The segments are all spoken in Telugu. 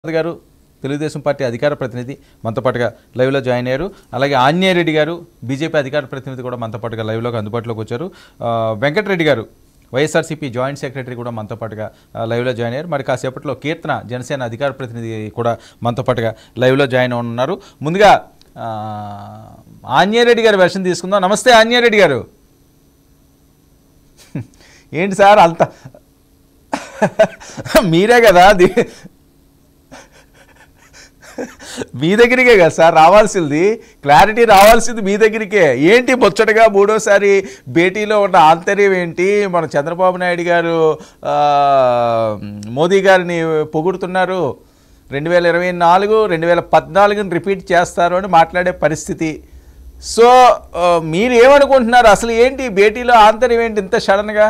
ప్రసాద్ గారు తెలుగుదేశం పార్టీ అధికార ప్రతినిధి మనతో పాటుగా లైవ్లో జాయిన్ అయ్యారు అలాగే ఆంజనేయరెడ్డి గారు బీజేపీ అధికార ప్రతినిధి కూడా మనతో పాటుగా లైవ్లోకి అందుబాటులోకి వచ్చారు ఆ, వెంకటరెడ్డి గారు వైఎస్ఆర్సీపీ జాయింట్ సెక్రటరీ కూడా మనతో పాటుగా ఆ, లైవ్లో జాయిన్ అయ్యారు మరి కాసేపట్లో కీర్తన జనసేన అధికార ప్రతినిధి కూడా మనతో పాటుగా లైవ్లో జాయిన్ ఉన్నారు ముందుగా ఆ, ఆంజనేయరెడ్డి గారి వెర్షన్ తీసుకుందాం నమస్తే ఆంజనేయరెడ్డి గారు ఏంటి సార్ అంత మీరే కదా ది- మీ దగ్గరికే కదా సార్ రావాల్సింది క్లారిటీ రావాల్సింది మీ దగ్గరికే ఏంటి ముచ్చటగా మూడోసారి భేటీలో ఉన్న ఆంతర్యం ఏంటి మన చంద్రబాబు నాయుడు గారు ఆ, మోదీ గారిని పొగుడుతున్నారు రెండు వేల ఇరవై నాలుగు రెండు వేల పద్నాలుగుని రిపీట్ చేస్తారు అని మాట్లాడే పరిస్థితి సో ఆ, మీరు ఏమనుకుంటున్నారు అసలు ఏంటి భేటీలో ఆంతర్యం ఏంటి ఇంత సడన్గా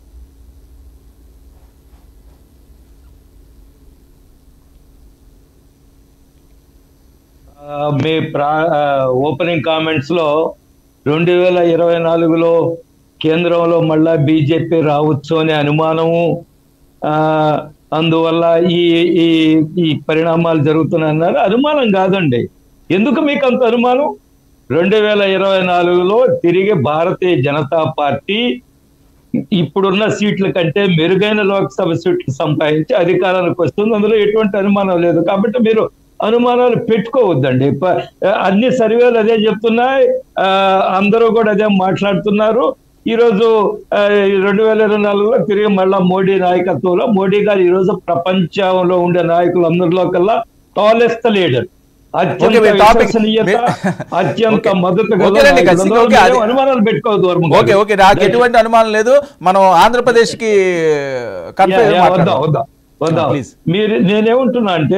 ఆ, మీ ప్రా ఓపెనింగ్ కామెంట్స్ లో రెండు వేల ఇరవై నాలుగులో కేంద్రంలో మళ్ళా బీజేపీ రావచ్చు అనే అనుమానము ఆ, అందువల్ల ఈ ఈ ఈ పరిణామాలు జరుగుతున్నాయన్నారు అనుమానం కాదండి ఎందుకు మీకు అంత అనుమానం రెండు వేల ఇరవై నాలుగులో తిరిగి భారతీయ జనతా పార్టీ ఇప్పుడున్న సీట్ల కంటే మెరుగైన లోక్సభ సీట్లు సంపాదించి అధికారానికి వస్తుంది అందులో ఎటువంటి అనుమానం లేదు కాబట్టి మీరు అనుమానాలు పెట్టుకోవద్దండి ప- అన్ని సర్వేలు అదే చెప్తున్నాయి ఆ, అందరూ కూడా అదే మాట్లాడుతున్నారు ఈ రోజు ఆ, రెండు వేల ఇరవై నాలుగులో తిరిగి మళ్ళా మోడీ నాయకత్వంలో మోడీ గారు ఈ రోజు ప్రపంచంలో ఉండే నాయకులు అందరిలో కల్లా టాలెస్ట్ లీడర్ అత్యంత Okay, మీ topic- విశ్వసనీయత మీ- అత్యంత Okay. మద్దతు గల Okay రండి, నాయకులు. ఖచ్చితంగా అందులో okay, అది- మీరేం అనుమానాలు పెట్టుకోవద్దు వర్మ గారు. ఓకే ఓకే నాకు ఎటువంటి అనుమానం లేదు మనం ఆంధ్రప్రదేశ్కి యా, కన్ఫ్యూజ్ యా, వద్దాం వద్దాం వద్దాం Please. మీరు నేనేమంటున్నా అంటే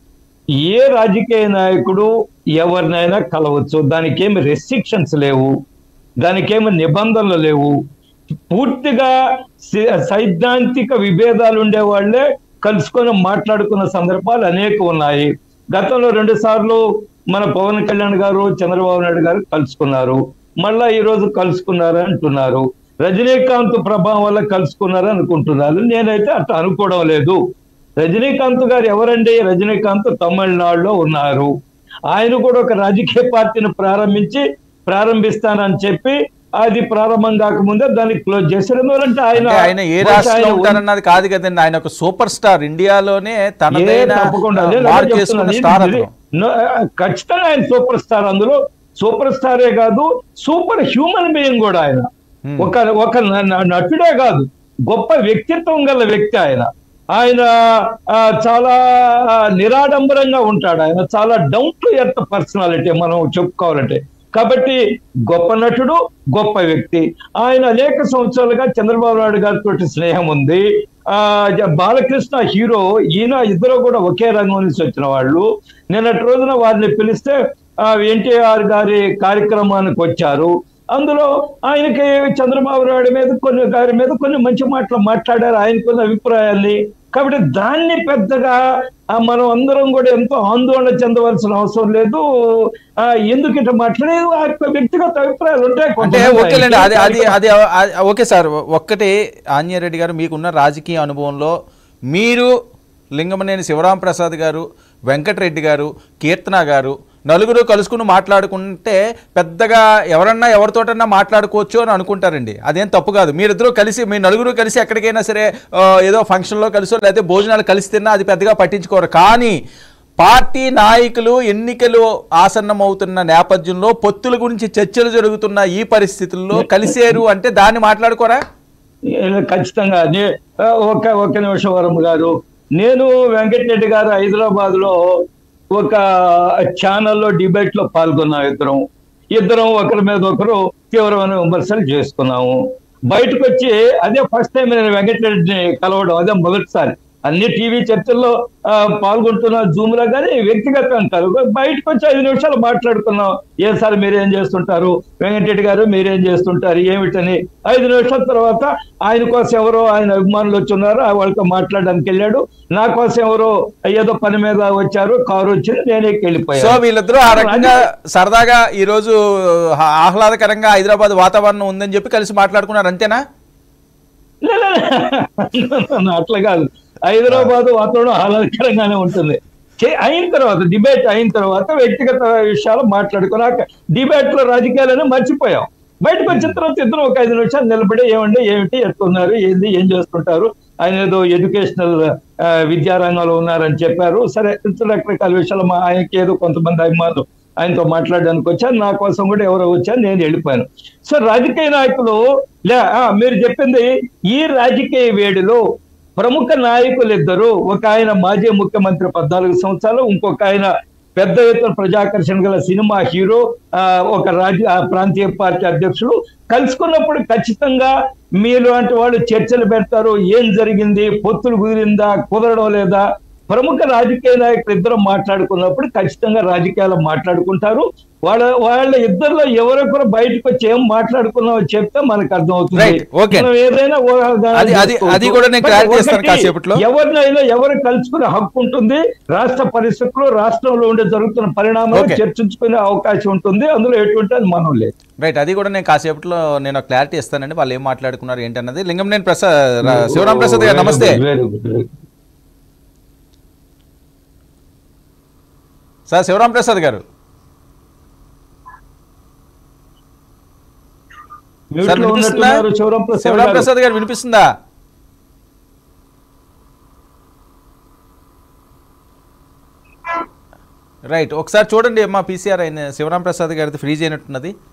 ఏ రాజకీయ నాయకుడు ఎవరినైనా కలవచ్చు దానికి ఏమి రెస్ట్రిక్షన్స్ లేవు దానికి ఏమి నిబంధనలు లేవు పూర్తిగా సి- సైద్ధాంతిక విభేదాలు ఉండే వాళ్ళే కలుసుకొని మాట్లాడుకున్న సందర్భాలు అనేక ఉన్నాయి గతంలో రెండు సార్లు మన పవన్ కళ్యాణ్ గారు చంద్రబాబు నాయుడు గారు కలుసుకున్నారు మళ్ళా ఈ రోజు కలుసుకున్నారు అంటున్నారు రజనీకాంత్ ప్రభావం వల్ల కలుసుకున్నారు అనుకుంటున్నారు నేనైతే అట్లా అనుకోవడం లేదు రజనీకాంత్ గారు ఎవరండి రజనీకాంత్ తమిళనాడులో ఉన్నారు ఆయన కూడా ఒక రాజకీయ పార్టీని ప్రారంభించి ప్రారంభిస్తానని చెప్పి అది ప్రారంభం కాకముందే దాన్ని క్లోజ్ చేశారు ఎందుకంటే ఆయన అంటే ఆయన ఏ బహుశా రాష్ట్రంలో ఆయన ఉంటారన్నది కాదు కదండి ఆయన ఒక సూపర్ స్టార్ ఇండియాలోనే ఏ తనదైన తప్పకుండా అదే మార్క్ నేను చేసుకున్న చెప్తున్నాను. స్టార్ ఇది- అతను నో- ఖచ్చితంగా ఆయన సూపర్ స్టార్ అందులో సూపర్ స్టారే కాదు సూపర్ హ్యూమన్ బీయింగ్ కూడా ఆయన Hmm. ఒక ఒక న- న- నటుడే కాదు గొప్ప వ్యక్తిత్వం గల వ్యక్తి ఆయన ఆయన ఆ, చాలా నిరాడంబరంగా ఉంటాడు ఆయన చాలా డౌన్ టు ఎర్త్ పర్సనాలిటీ మనం చెప్పుకోవాలంటే కాబట్టి గొప్ప నటుడు గొప్ప వ్యక్తి ఆయన అనేక సంవత్సరాలుగా చంద్రబాబు నాయుడు గారితో స్నేహం ఉంది ఆ జ- బాలకృష్ణ హీరో ఈయన ఇద్దరు కూడా ఒకే రంగం నుంచి వచ్చిన వాళ్ళు నిన్నటి రోజున వారిని పిలిస్తే ఆ ఎన్టీఆర్ గారి కార్యక్రమానికి వచ్చారు అందులో ఆయనకి చంద్రబాబు నాయుడు మీద కొన్ని గారి మీద కొన్ని మంచి మాటలు మాట్లాడారు ఆయన కొన్ని అభిప్రాయాల్ని కాబట్టి దాన్ని పెద్దగా ఆ, మనం అందరం కూడా ఎంతో ఆందోళన చెందవలసిన అవసరం లేదు ఆ, ఎందుకు ఇట్లా మాట్లాడేది ఆ యొక్క వ్యక్తిగత అభిప్రాయాలు ఉంటాయి అంటే కొంతమంది ఓకేలేండి అది అది ఆయనకి. అది అది- ఓకే సార్ ఒక్కటే ఆంజనేయరెడ్డి గారు మీకున్న రాజకీయ అనుభవంలో మీరు లింగమనేని శివరాం ప్రసాద్ గారు వెంకటరెడ్డి గారు కీర్తన గారు నలుగురు కలుసుకుని మాట్లాడుకుంటే పెద్దగా ఎవరన్నా ఎవరితోటన్నా మాట్లాడుకోవచ్చు అని అనుకుంటారండి అదేం తప్పు కాదు మీరిద్దరూ కలిసి మీ నలుగురు కలిసి ఎక్కడికైనా సరే ఆ, ఏదో ఫంక్షన్లో కలిసో లేకపోతే భోజనాలు కలిసి తిన్నా అది పెద్దగా పట్టించుకోరు కానీ పార్టీ నాయకులు ఎన్నికలు ఆసన్నమవుతున్న నేపథ్యంలో పొత్తుల గురించి చర్చలు జరుగుతున్న ఈ పరిస్థితుల్లో కలిసేరు అంటే దాన్ని మాట్లాడుకోరా ఏ- ఖచ్చితంగా నే- ఆ, ఒక ఒక నిమిషం వరం గారు నేను వెంకటరెడ్డి గారు హైదరాబాద్ లో ఒక ఛానల్లో డిబేట్ లో పాల్గొన్నాం ఇద్దరం ఇద్దరం ఒకరి మీద ఒకరు తీవ్రమైన విమర్శలు చేసుకున్నాము బయటకు వచ్చి అదే ఫస్ట్ టైం నేను వెంకటరెడ్డిని కలవడం అదే మొదటిసారి అన్ని టీవీ చర్చల్లో ఆ, పాల్గొంటున్న జూమ్ లో కానీ వ్యక్తిగతం కాదు బయటకు వచ్చి ఐదు నిమిషాలు మాట్లాడుకున్నాం ఏ సార్ మీరేం చేస్తుంటారు వెంకటరెడ్డి గారు మీరేం చేస్తుంటారు ఏమిటని ఐదు నిమిషాల తర్వాత ఆయన కోసం ఎవరో ఆయన అభిమానులు వచ్చి ఉన్నారు ఆ వాళ్ళతో మాట్లాడడానికి వెళ్ళాడు నా కోసం ఎవరో ఏదో పని మీద వచ్చారు కారు వచ్చింది నేనే సో వెళ్ళిపోయాను వీళ్ళిద్దరూ ఆ రకంగా సరదాగా ఈ రోజు ఆ- ఆహ్లాదకరంగా హైదరాబాద్ వాతావరణం ఉందని చెప్పి కలిసి మాట్లాడుకున్నారు అంతేనా లే, లే, లే. అట్లా కాదు హైదరాబాద్ వాతావరణం ఆహ్లాదకరంగానే ఉంటుంది చే- అయిన తర్వాత డిబేట్ అయిన తర్వాత వ్యక్తిగత విషయాలు మాట్లాడుకున్నాక డిబేట్ లో రాజకీయాలను మర్చిపోయాం బయటకు వచ్చిన తర్వాత ఇద్దరు ఒక ఐదు నిమిషాలు నిలబడి ఏమండి ఏమిటి ఎట్టున్నారు ఏంది ఏం చేస్తుంటారు ఆయన ఏదో ఎడ్యుకేషనల్ విద్యారంగంలో ఉన్నారని చెప్పారు సరే రకరకాల విషయాలు మా ఆయనకి ఏదో కొంతమంది అభిమానులు ఆయనతో మాట్లాడడానికి వచ్చారు నా కోసం కూడా ఎవరో వచ్చారు నేను వెళ్ళిపోయాను సో రాజకీయ నాయకులు లే ఆ, మీరు చెప్పింది ఈ రాజకీయ వేడిలో ప్రముఖ నాయకులు ఇద్దరు ఒక ఆయన మాజీ ముఖ్యమంత్రి పద్నాలుగు సంవత్సరాలు ఇంకొక ఆయన పెద్ద ఎత్తున ప్రజాకర్షణ గల సినిమా హీరో ఆ, ఒక రాజ్య ఆ, ప్రాంతీయ పార్టీ అధ్యక్షులు కలుసుకున్నప్పుడు ఖచ్చితంగా మీలాంటి వాళ్ళు చర్చలు పెడతారు ఏం జరిగింది పొత్తులు కుదిరిందా కుదరడం లేదా ప్రముఖ రాజకీయ నాయకులు ఇద్దరు మాట్లాడుకున్నప్పుడు ఖచ్చితంగా రాజకీయాలు మాట్లాడుకుంటారు వాళ్ళ వాళ్ళ ఇద్దరిలో ఎవరొకరు బయటకు వచ్చి ఏం మాట్లాడుకున్నామో చెప్తే మనకు అర్థమవుతుంది Right, okay. మనం ఏదైనా ఊహాగానాలు అది- అది- చేసుకోవచ్చు. అది కూడా నేను But clarity ఇస్తాను ఒకటి, కాసేపట్లో. ఎవరినైనా ఎవరు కలుసుకునే హక్కు ఉంటుంది రాష్ట్ర పరిస్థితులు రాష్ట్రంలో ఉండే జరుగుతున్న పరిణామాలు Okay. చర్చించుకునే అవకాశం ఉంటుంది అందులో ఎటువంటి అనుమానం లేదు రైట్ అది కూడా నేను కాసేపట్లో నేను క్లారిటీ ఇస్తానండి వాళ్ళు ఏం మాట్లాడుకున్నారు ఏంటన్నది లింగం నేను ప్రసాద్ రా- Sivaram Prasad garu namaste very good sir Shivram Prasad garu mute sir లో వినిపిస్తుందా ఉన్నట్టున్నారు శివరాం ప్రసాద్ శివరాం గారు. ప్రసాద్ గారు వినిపిస్తుందా రైట్ ఒకసారి చూడండి అమ్మా పీసీఆర్ అయిన శివరాం ప్రసాద్ గారిది ఫ్రీజ్ అయినట్టున్నది